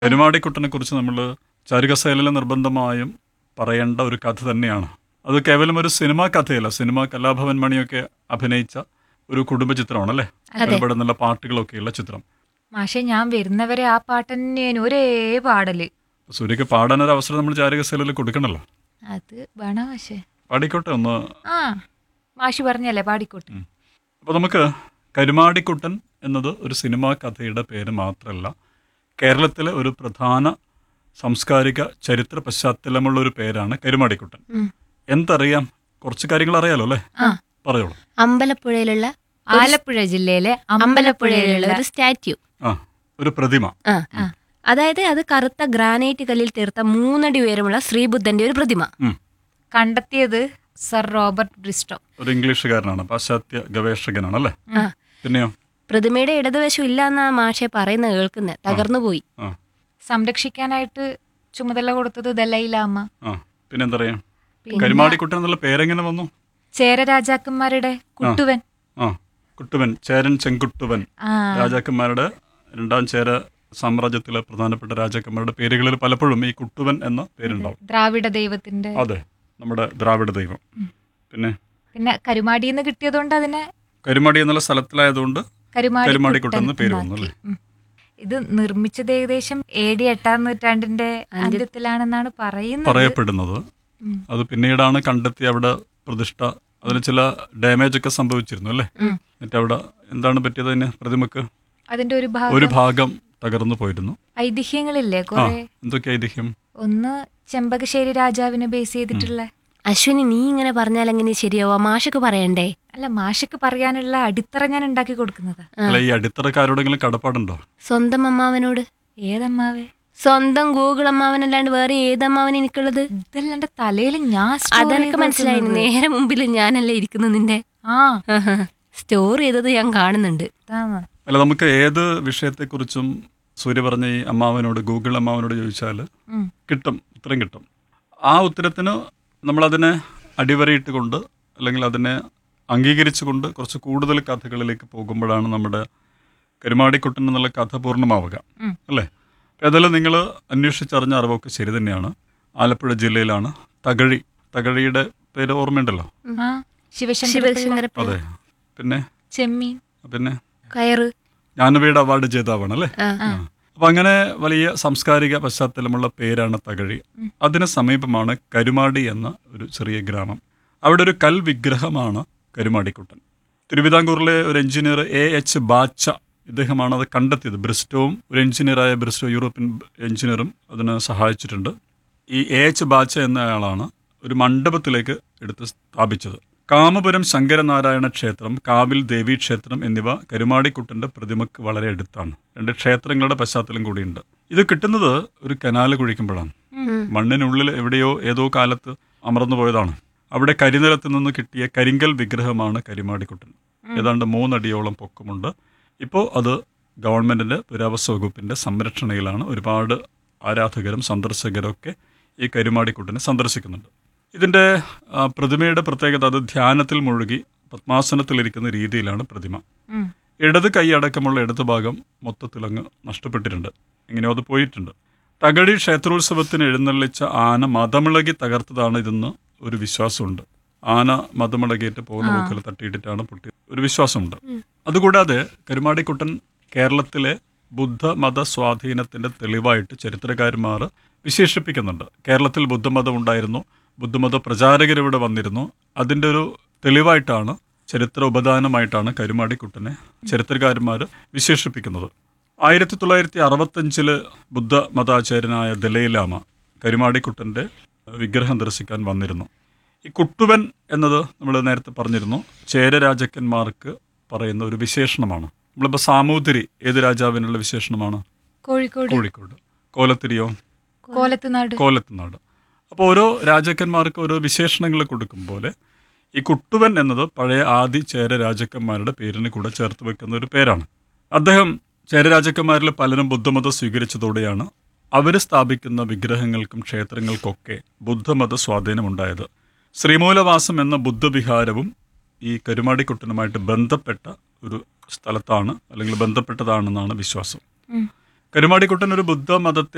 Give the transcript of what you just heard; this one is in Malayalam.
കരുമാടിക്കുട്ടനെ കുറിച്ച് നമ്മൾ ചാരുകസേലിൽ നിർബന്ധമായും പറയേണ്ട ഒരു കഥ തന്നെയാണ് അത് കേവലം ഒരു സിനിമാ കഥയല്ല സിനിമ കലാഭവൻ മണിയൊക്കെ അഭിനയിച്ച ഒരു കുടുംബ ചിത്രമാണ് അല്ലേ ഒരുപാട് നല്ല പാട്ടുകളൊക്കെയുള്ള ചിത്രം മാഷെ ഞാൻ വരുന്നവരെ ആ പാട്ട് തന്നെയാണ് ഒരേ പാടല് സൂര്യക്ക് പാടാനൊരു അവസരം നമ്മൾ ചാരുകസേലിൽ കൊടുക്കണല്ലോ അത് വേണോ മാഷെ പാടിക്കോട്ടെ ഒന്ന് ആ മാഷി പറഞ്ഞല്ലേ പാടിക്കോട്ടെ അപ്പോൾ നമുക്ക് കരുമാടിക്കുട്ടൻ എന്നത് ഒരു സിനിമാ കഥയുടെ പേര് മാത്രമല്ല കേരളത്തിലെ ഒരു പ്രധാന സാംസ്കാരിക ചരിത്ര പശ്ചാത്തലമുള്ള ഒരു പേരാണ് കരുമാടിക്കുട്ടൻ എന്തറിയാം കുറച്ച് കാര്യങ്ങൾ അറിയാലോ അല്ലേ ആ പറയോളൂ അമ്പലപ്പുഴയിലുള്ള ആലപ്പുഴ ജില്ലയിലെ അമ്പലപ്പുഴയിലുള്ള ഒരു സ്റ്റാറ്റ്യൂ ആ ഒരു പ്രതിമ ആ അതായത് അത് കറുത്ത ഗ്രാനൈറ്റ് കല്ലിൽ തീർത്ത മൂന്നടി ഉയരമുള്ള ശ്രീബുദ്ധന്റെ ഒരു പ്രതിമ ഉം. കണ്ടെത്തിയത് സർ റോബർട്ട് ബ്രിസ്റ്റോ ഒരു ഇംഗ്ലീഷുകാരനാണ് പാശ്ചാത്യ ഗവേഷകനാണ് അല്ലേ ആ പിന്നെയോ പ്രതിമയുടെ ഇടതുവശം ഇല്ല എന്നാ മാഷെ പറയുന്നത് കേൾക്കുന്നത് തകർന്നുപോയി ആ സംരക്ഷിക്കാനായിട്ട് ചുമതല കൊടുത്തത് ദലൈലാമ ആ പിന്നെന്താ പറയാ കരുമാടിക്കുട്ടൻ എന്നുള്ള പേരെങ്ങനെ വന്നു ചേര രാജാക്കന്മാരുടെ കുട്ടുവൻ ആ കുട്ടുവൻ ചേരൻ ചെങ്കുട്ടുവൻ ആ രാജാക്കന്മാരുടെ രണ്ടാം ചേര സാമ്രാജ്യത്തിലെ പ്രധാനപ്പെട്ട രാജാക്കന്മാരുടെ പേരുകളിൽ പലപ്പോഴും ഈ കുട്ടുവൻ എന്ന പേരുണ്ടാവും ദ്രാവിഡ ദൈവത്തിന്റെ അതെ നമ്മുടെ ദ്രാവിഡ ദൈവം പിന്നെ പിന്നെ കരുമാടിന്ന് കിട്ടിയതുകൊണ്ട് അതിനെ കരുമാടി എന്നുള്ള സ്ഥലത്തിലായതുകൊണ്ട് കരുമാടി കരുമാടിക്കുട്ടൻ എന്ന് കുട്ടൻ പേര് എന്നാക്കി. വന്നു അല്ലേ ഉം. ഇത് നിർമ്മിച്ചത് ഏകദേശം എ ഡി എട്ടാം നൂറ്റാണ്ടിന്റെ അന്ത്യത്തിലാണെന്നാണ് പറയുന്നത് പറയപ്പെടുന്നത് ഉം. അത് പിന്നീടാണ് കണ്ടെത്തി അവിടെ പ്രതിഷ്ഠ അതിന് ചില ഡാമേജ് ഒക്കെ സംഭവിച്ചിരുന്നു അല്ലേ ഉം. എന്നിട്ട് അവിടെ എന്താണ് പറ്റിയത് അതിന് പ്രതിമക്ക് അതിന്റെ ഒരു ഒരു ഭാഗം ഭാഗം തകർന്നു പോയിരുന്നു ഐതിഹ്യങ്ങളില്ലേ ആ കുറെ എന്തൊക്കെ ഐതിഹ്യം ഒന്ന് ചെമ്പകശ്ശേരി രാജാവിനെ ബേസ് ചെയ്തിട്ടുള്ള അശ്വിനി നീ ഇങ്ങനെ പറഞ്ഞാൽ എങ്ങനെ ശരിയാവാ മാഷക്ക് പറയണ്ടേ അല്ല മാഷക്ക് പറയാനുള്ള അടിത്തറ ഞാൻ ഉണ്ടാക്കി കൊടുക്കുന്നത് അല്ല ഈ അടിത്തറക്കാരോടെങ്കിലും കടപ്പാടുണ്ടോ സ്വന്തം അമ്മാവനോട് ഏതമ്മാവേ സ്വന്തം ഗൂഗിൾ അമ്മാവനല്ലാണ്ട് വേറെ ഏതമ്മാവൻ എനിക്കുള്ളത് ഇതെല്ലാം എന്റെ തലയിൽ ഞാൻ store അതെനിക്ക് ചെയ്ത് മനസ്സിലായി വെക്കുന്നത്. നേരെ മുമ്പിൽ ഞാനല്ലേ ഇരിക്കുന്നത് നിന്റെ ആ സ്റ്റോർ ചെയ്തത് ഞാൻ കാണുന്നുണ്ട് ഇതാണ്. അല്ല നമുക്ക് ഏത് വിഷയത്തെക്കുറിച്ചും സൂര്യ പറഞ്ഞ ഈ അമ്മാവനോട് ഗൂഗിൾ അമ്മാവനോട് ചോദിച്ചാൽ ഉം. കിട്ടും ഉത്തരം കിട്ടും ആ ഉത്തരത്തിന് നമ്മളതിനെ അടിവരയിട്ട് കൊണ്ട് അല്ലെങ്കിൽ അതിനെ അംഗീകരിച്ചുകൊണ്ട് കുറച്ച് കൂടുതൽ കഥകളിലേക്ക് പോകുമ്പോഴാണ് നമ്മുടെ കരുമാടിക്കുട്ടൻ എന്നുള്ള കഥ പൂർണ്ണമാവുക ഉം. അല്ലേ അപ്പോൾ ഏതായാലും നിങ്ങൾ അന്വേഷിച്ചറിഞ്ഞ അറിവൊക്കെ ശരി തന്നെയാണ് ആലപ്പുഴ ജില്ലയിലാണ് തകഴി തകഴിയുടെ പേര് ഓർമ്മയുണ്ടല്ലോ ആ ശിവശങ്കര ശിവശങ്കര അതെ പിന്നെ ചെമ്മീൻ പിന്നെ കയറ് ജ്ഞാനപീഠ അവാർഡ് ജേതാവാണ് അല്ലേ ആ ആ. അപ്പൊ അങ്ങനെ വലിയ സാംസ്കാരിക പശ്ചാത്തലമുള്ള പേരാണ് തകഴി അതിന് സമീപമാണ് കരുമാടി എന്ന ഒരു ചെറിയ ഗ്രാമം അവിടെ ഒരു കൽ വിഗ്രഹമാണ് കരുമാടിക്കുട്ടൻ തിരുവിതാംകൂറിലെ ഒരു എഞ്ചിനീയർ എ എച്ച് ബാച്ച ഇദ്ദേഹമാണ് അത് കണ്ടെത്തിയത് ബ്രിസ്റ്റോവും ഒരു എഞ്ചിനീയറായ ബ്രിസ്റ്റോ യൂറോപ്യൻ എഞ്ചിനീയറും അതിന് സഹായിച്ചിട്ടുണ്ട് ഈ എ എച്ച് ബാച്ച എന്നയാളാണ് ഒരു മണ്ഡപത്തിലേക്ക് എടുത്ത് സ്ഥാപിച്ചത് കാമപുരം ശങ്കരനാരായണ ക്ഷേത്രം കാവിൽ ദേവി ക്ഷേത്രം എന്നിവ കരുമാടിക്കുട്ടന്റെ പ്രതിമക്ക് വളരെ അടുത്താണ് രണ്ട് ക്ഷേത്രങ്ങളുടെ പശ്ചാത്തലം കൂടിയുണ്ട് ഇത് കിട്ടുന്നത് ഒരു കനാല് കുഴിക്കുമ്പോഴാണ് മണ്ണിനുള്ളിൽ എവിടെയോ ഏതോ കാലത്ത് അമർന്നു പോയതാണ് അവിടെ കരിനിലത്ത് നിന്ന് കിട്ടിയ കരിങ്കൽ വിഗ്രഹമാണ് കരിമാടിക്കുട്ടൻ ഏതാണ്ട് മൂന്നടിയോളം പൊക്കമുണ്ട് ഇപ്പോൾ അത് ഗവൺമെന്റിന്റെ പുരാവസ്തു വകുപ്പിന്റെ സംരക്ഷണയിലാണ് ഒരുപാട് ആരാധകരും സന്ദർശകരും ഒക്കെ ഈ കരുമാടിക്കുട്ടനെ സന്ദർശിക്കുന്നുണ്ട് ഇതിന്റെ ആ, പ്രതിമയുടെ പ്രത്യേകത അത് ധ്യാനത്തിൽ മുഴുകി പത്മാസനത്തിലിരിക്കുന്ന രീതിയിലാണ് പ്രതിമ ഉം. ഇടത് കൈ അടക്കമുള്ള ഇടത് ഭാഗം മൊത്തത്തിൽ അങ്ങ് നഷ്ടപ്പെട്ടിട്ടുണ്ട് എങ്ങനെയോ അത് പോയിട്ടുണ്ട് തകഴി ക്ഷേത്രോത്സവത്തിന് എഴുന്നള്ളിച്ച ആന മതമിളകി തകർത്തതാണ് ഇതെന്ന് ഒരു വിശ്വാസമുണ്ട് ആന മതമിളകിയിട്ട് പോകുന്ന പോക്കിൽ തട്ടിയിട്ടിട്ടാണ് പൊട്ടി ഒരു വിശ്വാസമുണ്ട് അതുകൂടാതെ കരുമാടിക്കുട്ടൻ കേരളത്തിലെ ബുദ്ധമത സ്വാധീനത്തിന്റെ തെളിവായിട്ട് ചരിത്രകാരന്മാർ വിശേഷിപ്പിക്കുന്നുണ്ട് കേരളത്തിൽ ബുദ്ധമതം ഉണ്ടായിരുന്നു ബുദ്ധമത പ്രചാരകരിവിടെ വന്നിരുന്നു അതിൻ്റെ ഒരു തെളിവായിട്ടാണ് ചരിത്ര ഉപദാനമായിട്ടാണ് കരുമാടിക്കുട്ടനെ ചരിത്രകാരന്മാർ വിശേഷിപ്പിക്കുന്നത് ആയിരത്തി തൊള്ളായിരത്തി അറുപത്തഞ്ചില് ബുദ്ധ മതാചാര്യനായ ദലൈലാമ കരുമാടിക്കുട്ടൻ്റെ വിഗ്രഹം ദർശിക്കാൻ വന്നിരുന്നു ഈ കുട്ടുവൻ എന്നത് നമ്മൾ നേരത്തെ പറഞ്ഞിരുന്നു ചേര രാജാക്കന്മാർക്ക് പറയുന്ന ഒരു വിശേഷണമാണ് നമ്മളിപ്പോൾ സാമൂതിരി ഏത് രാജാവിനുള്ള വിശേഷണമാണ് കോഴിക്കോട് കോഴിക്കോട് കോലത്തിരിയോ കോലത്തുനാട് കോലത്തുനാട് അപ്പോൾ ഓരോ രാജാക്കന്മാർക്ക് ഓരോ വിശേഷണങ്ങൾ കൊടുക്കും പോലെ ഈ കുട്ടുവൻ എന്നത് പഴയ ആദി ചേര രാജാക്കന്മാരുടെ പേരിന് കൂടെ ചേർത്ത് വെക്കുന്ന ഒരു പേരാണ് അദ്ദേഹം ചേര രാജാക്കന്മാരിൽ പലരും ബുദ്ധമതം സ്വീകരിച്ചതോടെയാണ് അവർ സ്ഥാപിക്കുന്ന വിഗ്രഹങ്ങൾക്കും ക്ഷേത്രങ്ങൾക്കൊക്കെ ബുദ്ധമത സ്വാധീനമുണ്ടായത് ശ്രീമൂലവാസം എന്ന ബുദ്ധവിഹാരവും ഈ കരുമാടിക്കുട്ടനുമായിട്ട് ബന്ധപ്പെട്ട ഒരു സ്ഥലത്താണ് അല്ലെങ്കിൽ ബന്ധപ്പെട്ടതാണെന്നാണ് വിശ്വാസം ഉം. കരുമാടിക്കുട്ടൻ ഒരു ബുദ്ധമതത്തെ